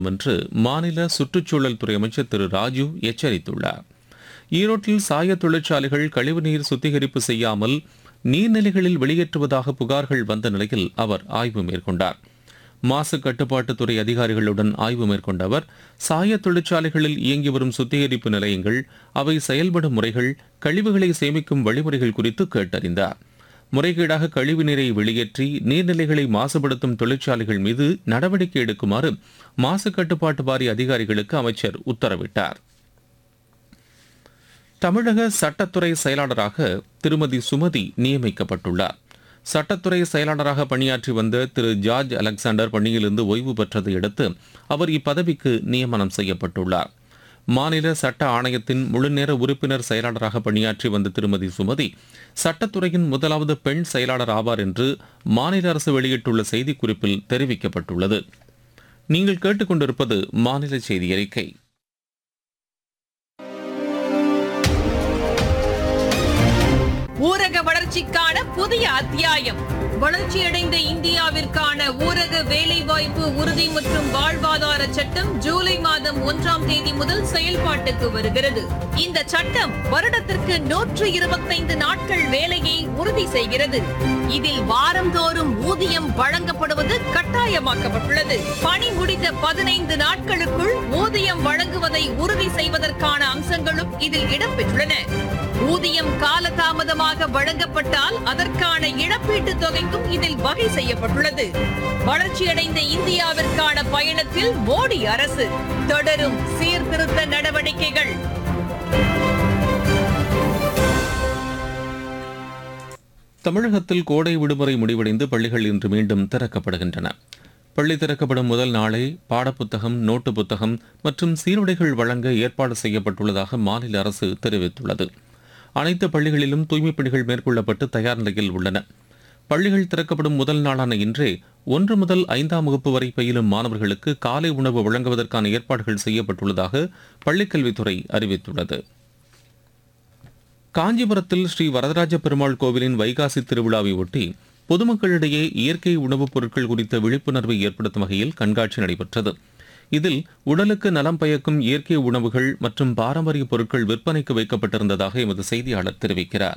என்று மாநில சுற்றுச்சூழல் துறை அமைச்சர் திரு ராஜு எச்சரித்துள்ளார் ஈரோட்டில் சாய தொழிற்சாலைகள் கழிவுநீர் சுத்திகரிப்பு செய்யாமல் நீர்நிலைகளில் வெளியேற்றுவதாக புகார்கள் வந்த நிலையில் அவர் ஆய்வு மேற்கொண்டார் மாசு கட்டுப்பாட்டுத்துறை அதிகாரிகளுடன் ஆய்வு மேற்கொண்ட அவர் சாய தொழிற்சாலைகளில் இயங்கி வரும் சுத்திகரிப்பு நிலையங்கள் அவை செயல்படும் முறைகள் கழிவுகளை சேமிக்கும் வழிமுறைகள் குறித்து கேட்டறிந்தார் முறைகேடாக கழிவு நீரை வெளியேற்றி நீர்நிலைகளை மாசுபடுத்தும் தொழிற்சாலைகள் மீது நடவடிக்கை எடுக்குமாறு மாசு கட்டுப்பாட்டு வாரிய அதிகாரிகளுக்கு அமைச்சர் உத்தரவிட்டார் தமிழக சட்டத்துறை செயலாளராக திருமதி சுமதி நியமிக்கப்பட்டுள்ளார் சட்டத்துறை செயலாளராக பணியாற்றி வந்த திரு ஜார்ஜ் அலெக்சாண்டர் பணியிலிருந்து ஓய்வு பெற்றதை அடுத்து அவர் இப்பதவிக்கு நியமனம் செய்யப்பட்டுள்ளார் மாநில சட்ட ஆணையத்தின் முழுநேர உறுப்பினர் செயலாளராக பணியாற்றி வந்த திருமதி சுமதி சட்டத்துறையின் முதலாவது பெண் செயலாளர் ஆவார் என்று மாநில அரசு வெளியிட்டுள்ள செய்திக்குறிப்பில் தெரிவிக்கப்பட்டுள்ளது நீங்கள் கேட்டுக்கொண்டிருப்பது மாநில செய்தி அறிக்கை ஊரக வளர்ச்சிக்கான புதிய அத்தியாயம் வளர்ச்சியடைந்த இந்தியாவிற்கான ஊரக வேலைவாய்ப்பு உறுதி மற்றும் வாழ்வாதார சட்டம் ஜூலை மாதம் ஒன்றாம் தேதி முதல் செயல்பாட்டுக்கு வருகிறது இந்த சட்டம் வருடத்திற்கு நூற்று இருபத்தைந்து நாட்கள் வேலையை உறுதி செய்கிறது இதில் வாரந்தோறும் ஊதியம் வழங்கப்படுவது கட்டாயமாக்கப்பட்டுள்ளது பணி முடிந்த பதினைந்து நாட்களுக்குள் ஊதியம் வழங்குவதை உறுதி செய்வதற்கான அம்சங்களும் இதில் இடம்பெற்றுள்ளன ஊதியம் காலதாமதமாக வழங்கப்பட்டால் அதற்கான இழப்பீட்டுத் தொகைக்கும் இதில் வகை செய்யப்பட்டுள்ளது வளர்ச்சியடைந்த இந்தியாவிற்கான பயணத்தில் மோடி அரசு தொடரும் சீர்திருத்த நடவடிக்கைகள் தமிழகத்தில் கோடை விடுமுறை முடிவடைந்து பள்ளிகள் இன்று மீண்டும் திறக்கப்படுகின்றன பள்ளி திறக்கப்படும் முதல் நாளே பாடப்புத்தகம் நோட்டு புத்தகம் மற்றும் சீருடைகள் வழங்க ஏற்பாடு செய்யப்பட்டுள்ளதாக மாநில அரசு தெரிவித்துள்ளது அனைத்து பள்ளிகளிலும் தூய்மைப் பணிகள் மேற்கொள்ளப்பட்டு தயார் நிலையில் உள்ளன பள்ளிகள் திறக்கப்படும் முதல் நாளான இன்றே ஒன்று முதல் ஐந்தாம் வகுப்பு வரை பயிலும் மாணவர்களுக்கு காலை உணவு வழங்குவதற்கான ஏற்பாடுகள் செய்யப்பட்டுள்ளதாக பள்ளிக்கல்வித்துறை அறிவித்துள்ளது காஞ்சிபுரத்தில் ஸ்ரீ வரதராஜ பெருமாள் கோவிலின் வைகாசி திருவிழாவை ஒட்டி பொதுமக்களிடையே இயற்கை உணவுப் பொருட்கள் குறித்த விழிப்புணர்வை ஏற்படுத்தும் வகையில் கண்காட்சி நடைபெற்றது இதில் உடலுக்கு நலம் பயக்கும் இயற்கை உணவுகள் மற்றும் பாரம்பரிய பொருட்கள் விற்பனைக்கு வைக்கப்பட்டிருந்ததாக எமது செய்தியாளர் தெரிவிக்கிறார்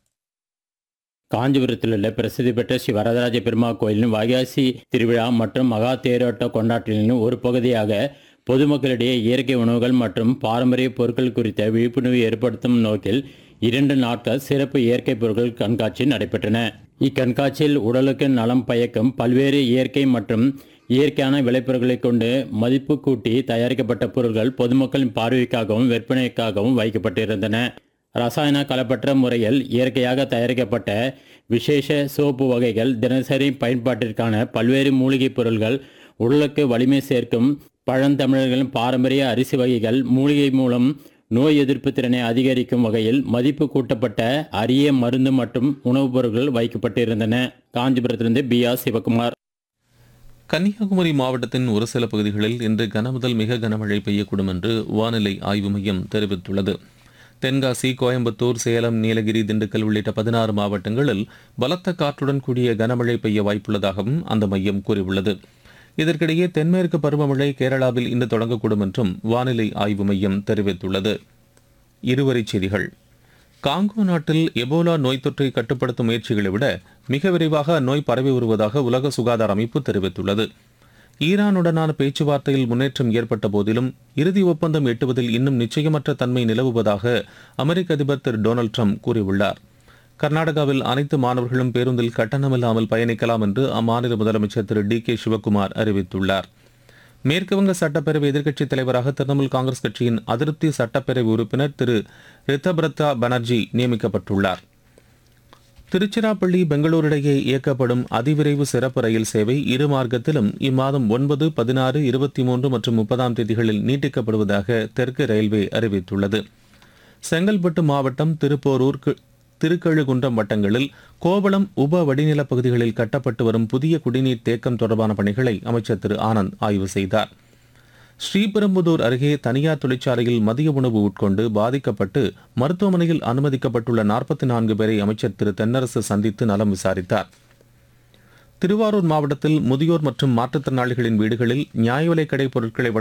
காஞ்சிபுரத்தில் உள்ள பிரசித்தி பெற்ற ஸ்ரீ வரதராஜ பெருமாள் கோயிலின் வைகாசி திருவிழா மற்றும் மகா தேரோட்ட கொண்டாட்டங்களின் ஒரு பகுதியாக பொதுமக்களிடையே இயற்கை உணவுகள் மற்றும் பாரம்பரிய பொருட்கள் குறித்த விழிப்புணர்வு ஏற்படுத்தும் நோக்கில் இரண்டு நாட்கள் சிறப்பு இயற்கை பொருட்கள் கண்காட்சி நடைபெற்றன இக்கண்காட்சியில் உடலுக்கு நலம் பயக்கும் பல்வேறு இயற்கை மற்றும் இயற்கையான விளைபொருட்களை கொண்டு மதிப்பு கூட்டி தயாரிக்கப்பட்ட பொருட்கள் பொதுமக்களின் பார்வைக்காகவும் விற்பனைக்காகவும் வைக்கப்பட்டிருந்தன ரசாயன கலப்பற்ற முறையில் இயற்கையாக தயாரிக்கப்பட்ட விசேஷ சோப்பு வகைகள் தினசரி பயன்பாட்டிற்கான பல்வேறு மூலிகைப் பொருள்கள் உடலுக்கு வலிமை சேர்க்கும் பழந்தமிழர்களின் பாரம்பரிய அரிசி வகைகள் மூலிகை மூலம் நோய் எதிர்ப்பு திறனை அதிகரிக்கும் வகையில் மதிப்பு கூட்டப்பட்ட அரிய மருந்து மற்றும் உணவுப் பொருட்கள் வைக்கப்பட்டிருந்தன காஞ்சிபுரத்திலிருந்து பி ஆர் சிவகுமார் கன்னியாகுமரி மாவட்டத்தின் ஒரு சில பகுதிகளில் இன்று கனமுதல் மிக கனமழை பெய்யக்கூடும் என்று வானிலை ஆய்வு மையம் தெரிவித்துள்ளது தென்காசி கோயம்புத்தூர் சேலம் நீலகிரி திண்டுக்கல் உள்ளிட்ட பதினாறு மாவட்டங்களில் பலத்த காற்றுடன் கூடிய கனமழை பெய்ய வாய்ப்புள்ளதாகவும் அந்த மையம் கூறியுள்ளது இதற்கிடையே தென்மேற்கு பருவமழை கேரளாவில் இன்று தொடங்கக்கூடும் என்றும் வானிலை ஆய்வு மையம் தெரிவித்துள்ளது இருவரிச் செய்திகள் காங்கோ நாட்டில் எபோலா நோய் தொற்றை கட்டுப்படுத்தும் முயற்சிகளை விட மிக விரைவாக அந்நோய் பரவி வருவதாக உலக சுகாதார அமைப்பு தெரிவித்துள்ளது ஈரானுடனான பேச்சுவார்த்தையில் முன்னேற்றம் ஏற்பட்ட போதிலும் இறுதி ஒப்பந்தம் எட்டுவதில் இன்னும் நிச்சயமற்ற தன்மை நிலவுவதாக அமெரிக்க அதிபர் திரு டொனால்டு ட்ரம்ப் கூறியுள்ளார் கர்நாடகாவில் அனைத்து மாணவர்களும் பேருந்தில் கட்டணமில்லாமல் பயணிக்கலாம் என்று அம்மாநில முதலமைச்சர் திரு டி கே சிவக்குமார் அறிவித்துள்ளார் மேற்குவங்க சட்டப்பேரவை எதிர்க்கட்சித் தலைவராக திரிணாமுல் காங்கிரஸ் கட்சியின் அதிருப்தி சட்டப்பேரவை உறுப்பினர் திரு ரித்தபிரதா பானர்ஜி நியமிக்கப்பட்டுள்ளார் திருச்சிராப்பள்ளி பெங்களூரு இடையே இயக்கப்படும் அதிவிரைவு சிறப்பு ரயில் சேவை இரு மார்க்கத்திலும் இம்மாதம் ஒன்பது பதினாறு இருபத்தி மூன்று மற்றும் முப்பதாம் தேதிகளில் நீட்டிக்கப்படுவதாக தெற்கு ரயில்வே அறிவித்துள்ளது செங்கல்பட்டு மாவட்டம் திருப்போரூர் கி- திருக்கழுகுன்றம் வட்டங்களில் கோவளம் உப வடிநிலப் பகுதிகளில் கட்டப்பட்டு வரும் புதிய குடிநீர் தேக்கம் தொடர்பான பணிகளை அமைச்சர் திரு ஆனந்த் ஆய்வு செய்தார் ஸ்ரீபெரும்புதூர் அருகே தனியார் தொழிற்சாலையில் மதிய உணவு உட்கொண்டு பாதிக்கப்பட்டு மருத்துவமனையில் அனுமதிக்கப்பட்டுள்ள நாற்பத்தி நான்கு பேரை அமைச்சர் திரு தென்னரசு சந்தித்து நலம் விசாரித்தார் திருவாரூர் மாவட்டத்தில் முதியோர் மற்றும் மாற்றுத்திறனாளிகளின் வீடுகளில் நியாய விலைக் கடை பொருட்களை